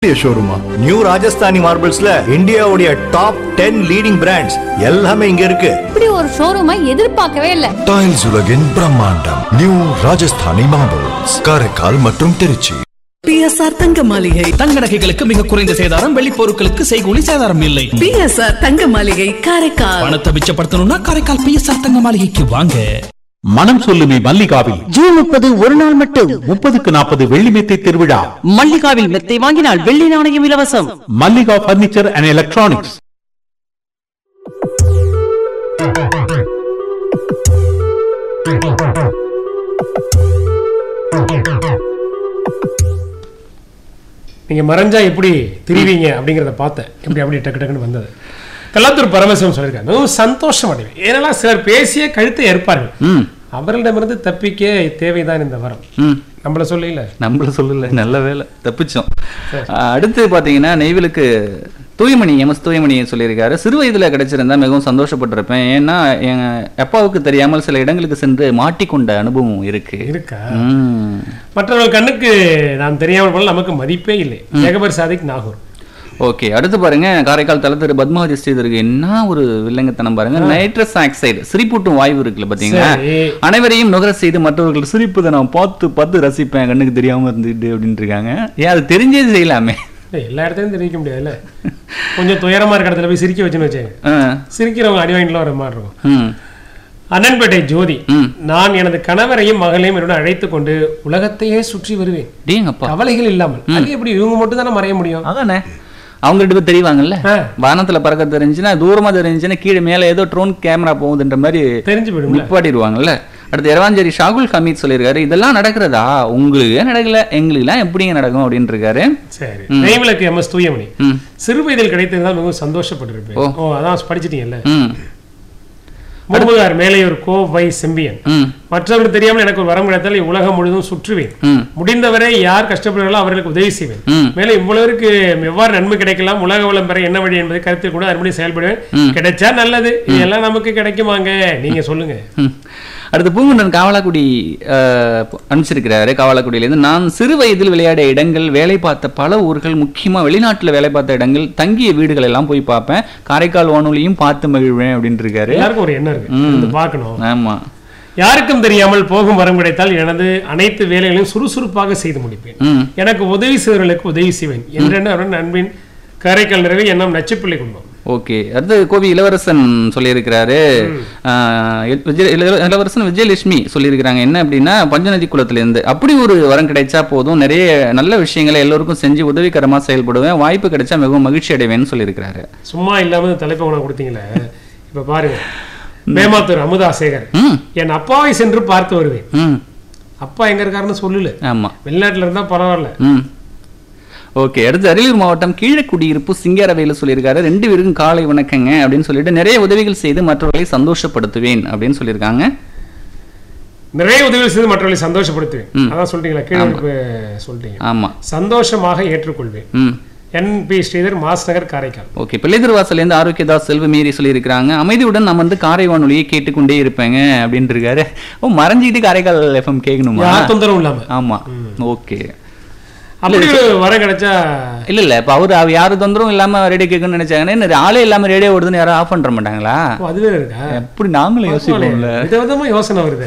ஷோரூமா new Rajasthani மார்பிள்ஸ்ல இந்தியாவுடைய top ten leading brands எல்லாமே இங்க இருக்கு இப்படி ஒரு ஷோரூமை எதிர்பார்க்கவே இல்ல டைல்ஸ் உலகின் பிரம்மாண்டம் நியூ ராஜஸ்தானி மார்பிள்ஸ் காரைக்கால் மற்றும் திருச்சி பிஎஸ்ஆர் தங்க மாளிகை தங்க நகைகளுக்கு மிக குறைந்த சேதாரம் வெள்ளி பொருட்களுக்கு செய்கூலி சேதாரம் இல்லை பிஎஸ்ஆர் தங்க மாளிகை காரைக்கால் பணத்தை மிச்சப்படுத்தணும்னா காரைக்கால் பிஎஸ்ஆர் தங்க மாளிகைக்கு வாங்க மனம் சொல்லுமே மல்லிகாவில் ஜூன் முப்பது ஒரு நாள் மட்டும் முப்பதுக்கு நாற்பது வெள்ளி மெத்தை திருவிழா மல்லிகாவில் மெத்தை வாங்கினால் வெள்ளி நாணயம் இலவசம் மல்லிகா பர்னிச்சர் அண்ட் எலக்ட்ரானிக்ஸ் நீங்க மறைஞ்சா எப்படி திரிவீங்க அப்படிங்கிறத பார்த்தேன் எப்படி அப்படி டக்கு டக்குன்னு வந்தது கல்லாத்தூர் பரமசிவம் சொல்லியிருக்காங்க மிகவும் சந்தோஷம் அடைவேன் ஏன்னா சிலர் பேசிய கழுத்தை ஏற்பார்கள் அவர்களிடமிருந்து தப்பிக்க தேவைதான் இந்த வரம் நம்மள சொல்லல நம்மள சொல்லல நல்ல வேலை தப்பிச்சோம் அஹ் அடுத்து பாத்தீங்கன்னா நெய்விலுக்கு தூய்மணி எம்எஸ் தூய்மணி சொல்லியிருக்காரு சிறு வயதுல கிடைச்சிருந்தா மிகவும் சந்தோஷப்பட்டிருப்பேன் ஏன்னா என் அப்பாவுக்கு தெரியாமல் சில இடங்களுக்கு சென்று மாட்டிக்கொண்ட அனுபவம் இருக்கு இருக்கா ம். மற்றவர்கள் கண்ணுக்கு நாம் தெரியாமல் போல நமக்கு மதிப்பே இல்லை ஜெகபர் சாதிக் நாகூர் ஓகே அடுத்து பாருங்க காரைக்கால் தலத்திரு பத்மாவதி ஸ்ரீதருக்கு என்ன ஒரு வில்லங்கத்தனம் பாருங்க நைட்ரஸ் ஆக்சைடு சிரிப்பூட்டும் வாயு இருக்குல்ல பாத்தீங்களா சரி. அனைவரையும் நுகர செய்து மற்றவர்கள் சிரிப்பதை நான் பார்த்து பார்த்து ரசிப்பேன் கண்ணுக்கு தெரியாம இருந்துட்டு அப்படின்ட்டு இருக்காங்க ஏன் அது தெரிஞ்சே செய்யலாமே ஏய், எல்லா இடத்துலையும் தெரிவிக்க முடியாதுல்ல கொஞ்சம் துயரமா இருக்க இடத்துல போய் சிரிக்க வச்சுன்னு வச்சேன் ஆ. சிரிக்கிறவங்க அடி வாங்கிட்டுலாம் வர மாதிரி இருக்கும் ம். அண்ணன்பேட்டை ஜோதி ம். நான் எனது கணவரையும் மகளையும் என்னுடன் அழைத்துக் கொண்டு உலகத்தையே சுற்றி வருவேன் டேங்கப்பா கவலைகள் இல்லாமல் அது எப்படி இவங்க மட்டும் தானே மறைய முடியும் அதானே அவங்க ரெண்டு பேர் தெரிவாங்கல்ல ஆ. வானத்துல பறக்க தெரிஞ்சுன்னா தூரமா தெரிஞ்சுன்னா கீழே மேல ஏதோ ட்ரோன் கேமரா போகுதுன்ற மாதிரி தெரிஞ்சு போயிடும்ல நிப்பாட்டிடுவாங்கல்ல அடுத்து இரவாஞ்சேரி ஷாகுல் ஹமீத் சொல்லியிருக்காரு இதெல்லாம் நடக்கிறதா உங்களுக்கு நடக்கல எங்களுக்குலாம் எப்படிங்க நடக்கும் அப்படின்னு இருக்காரு சரி நெய்விளக்கு எம் எஸ் தூயமணி ம். சிறு வயதில் கிடைத்ததுதான் மிகவும் சந்தோஷப்பட்டிருப்பேன் ஓ அதான் படிச்சிட்டீங்கல்ல ம் முருமுகார் மேலையூர் கோ வை செம்பியன் ம் மற்றவர்கள் தெரியாமல் எனக்கு ஒரு வரம் கிடைத்தால் இவ்வுலகம் முழுதும் சுற்றுவேன் ம் முடிந்தவரை யார் கஷ்டப்படுகிறார்களோ அவர்களுக்கு உதவி செய்வேன் ம். மேலும் இவ்வளவிற்கு எவ்வாறு நன்மை கிடைக்கலாம் உலக வளம் பெற என்ன வழி என்பதை கருத்தில் கூட அதன்படி செயல்படுவேன் கிடைச்சா நல்லது இதெல்லாம் நமக்கு கிடைக்குமாங்க நீங்க சொல்லுங்க ம். அடுத்து பூங்குன்றன் காவலாக்குடி அஹ், அனுப்பிச்சிருக்கிறாரு காவலாக்குடியிலேருந்து நான் சிறு வயதில் விளையாடிய இடங்கள் வேலை பார்த்த பல ஊர்கள் முக்கியமா வெளிநாட்டுல வேலை பார்த்த இடங்கள் தங்கிய வீடுகள் எல்லாம் போய் பார்ப்பேன் காரைக்கால் வானொலியும் பார்த்து மகிழ்வேன் அப்படின்னு இருக்காரு எல்லாருக்கும் ஒரு எண்ணம் இருக்கு இது பார்க்கணும் ஆமா யாருக்கும் தெரியாமல் போகும் வரம் கிடைத்தால் எனது அனைத்து வேலைகளையும் சுறுசுறுப்பாக செய்து முடிப்பேன் ம் எனக்கு உதவி செய்வர்களுக்கு உதவி செய்வேன் என்றென்று அவருடன் அன்பின் காரைக்கால் நிறைவு எண்ணம் நச்சுப்பிள்ளை குடும்பம் ஓகே அடுத்து கோவி இளவரசன் சொல்லியிருக்கிறாரு ஆஹ் விஜய இள- இளவரசன் விஜயலட்சுமி சொல்லியிருக்கிறாங்க என்ன அப்படின்னா பஞ்சநதி குலத்திலேருந்து அப்படி ஒரு வரம் கிடைச்சா போதும் நிறைய நல்ல விஷயங்களை எல்லோருக்கும் செஞ்சு உதவிகரமா செயல்படுவேன் வாய்ப்பு கிடைச்சா மிகவும் மகிழ்ச்சி அடைவேன்னு சொல்லியிருக்கிறாரு சும்மா இல்லாம இந்த தலைப்பை உனக்கு கொடுத்தீங்களே இப்ப பாருங்க மேமாத்தூர் அமுதா சேகர் ம் என் அப்பாவை சென்று பார்த்து வருவேன் ம் அப்பா எங்க இருக்காருன்னு சொல்லல ஆமா வெளிநாட்டுல இருந்தா பரவாயில்ல ம் ஓகே அடுத்து அரியலூர் மாவட்டம் கீழக்குடியிருப்பு சிங்காரவேலு சொல்லியிருக்காரு ரெண்டு பேருக்கும் காலை வணக்கங்க அப்படின்னு சொல்லிட்டு நிறைய உதவிகள் செய்து மற்றவர்களை சந்தோஷப்படுத்துவேன் அப்படின்னு சொல்லியிருக்காங்க நிறைய உதவி செய்து மற்றவர்களை சந்தோஷப்படுத்துவேன் அதான் சொல்லிட்டீங்களா கீழே இருப்பு சொல்லிட்டீங்க ஆமா சந்தோஷமாக ஏற்றுக்கொள்வேன் ம் N P Sridhar Mas Nagar Karaikal okay பிள்ளைதிருவாசலேருந்து ஆரோக்கியதாஸ் செல்வமீறி சொல்லியிருக்கிறாங்க அமைதியுடன் நான் வந்து காரை வானொலியை கேட்டுக்கொண்டே இருப்பேங்க அப்படின்னு இருக்காரு ஓ மறைஞ்சிக்கிட்டு காரைக்கால் எஃப்எம் கேட்கணுமா யார் தொந்தரவும் இல்லாம ஆமா ஓகே அப்படி ஒரு வரம் கிடைச்சா இல்ல இல்ல இப்ப அவரு அவ யாரு தொந்தரவும் இல்லாம ரேடியோ கேட்கணும்னு நினைச்சாங்கன்னா என்ன ஆளே இல்லாம ரேடியோ ஓடுதுன்னு யாரும் ஆஃப் பண்ண மாட்டாங்களா ஓ, அதுவே இருக்கா எப்படி நாங்களும் யோசிப்போம்ல விதவிதமா யோசனை வருது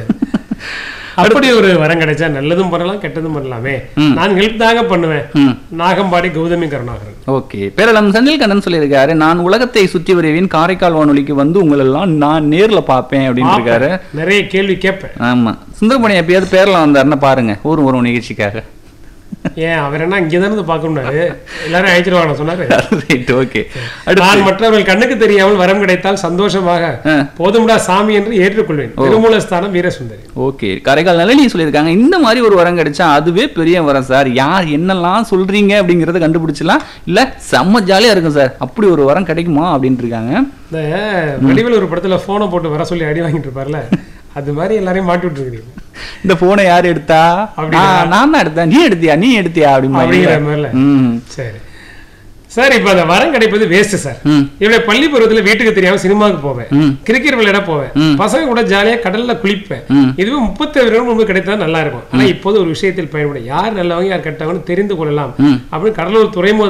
அப்படி ஒரு வரம் கிடைச்சா நல்லதும் பண்ணலாம் கெட்டதும் பண்ணலாமே நான் ஹெல்ப் தாங்க பண்ணுவேன் ம் நாகம்பாடி கௌதமி கருணாகரன் ஓகே பேரளம் செந்தில் கண்ணன் சொல்லியிருக்காரு நான் உலகத்தை சுற்றி வருவேன் காரைக்கால் வானொலிக்கு வந்து உங்களெல்லாம் நான் நேர்ல பார்ப்பேன் அப்படின்னு இருக்காரு நிறைய கேள்வி கேட்பேன் ஆமா சுந்தரமணி எப்பயாவது பேரலாம் வந்தாருன்னா பாருங்க ஊர் ஒரு நிகழ்ச்சிக்காக ஏன் அவர் என்ன இங்கே தானே பார்க்கணும்னாரு எல்லாரும் அழைச்சிருவாங்க சொன்னாரு ரைட் ஓகே நான் மற்றவர்கள் கண்ணுக்கு தெரியாமல் வரம் கிடைத்தால் சந்தோஷமாக ஆ. போதும்டா சாமி என்று ஏற்றுக்கொள்வேன் திருமூலஸ்தானம் வீரசுந்தரி ஓகே காரைக்கால் நளினி சொல்லியிருக்காங்க இந்த மாதிரி ஒரு வரம் கிடைச்சா அதுவே பெரிய வரம் சார் யார் என்னெல்லாம் சொல்றீங்க அப்படிங்கறத கண்டுபிடிச்சலாம் இல்ல செம்ம ஜாலியா இருக்கும் சார் அப்படி ஒரு வரம் கிடைக்குமா அப்படின்ட்டு இருக்காங்க இந்த வடிவில் ஒரு படத்துல போனை போட்டு வர சொல்லி அடி வாங்கிட்டு இருப்பார்ல அது மாதிரி எல்லாரையும் மாட்டி விட்டுருக்கீங்க இந்த போனை யார் எடுத்தா அப்படியா? நான் நான் தான் எடுத்தேன் நீ எடுத்தியா நீ எடுத்தியா அப்படிங்கிற அப்படின்னு மாதிரில ம் சரி சார் இப்ப அந்த வரம் கிடைப்பது வேஸ்ட் சார் ம். இவளை பள்ளி பருவத்துல வீட்டுக்கு தெரியாம சினிமாவுக்கு போவேன் ம். கிரிக்கெட் விளையாட போவேன் ம். பசங்க கூட ஜாலியா கடல்ல குளிப்பேன் ம். இதுவே முப்பத்தி வருடம் முன்பு கிடைத்தா நல்லா இருக்கும் ஆனா இப்போது ஒரு விஷயத்தில் பயன்படும் யார் நல்லவங்க யார் கெட்டவங்கன்னு தெரிந்து கொள்ளலாம் அப்படின்னு கடலூர் துறைமுக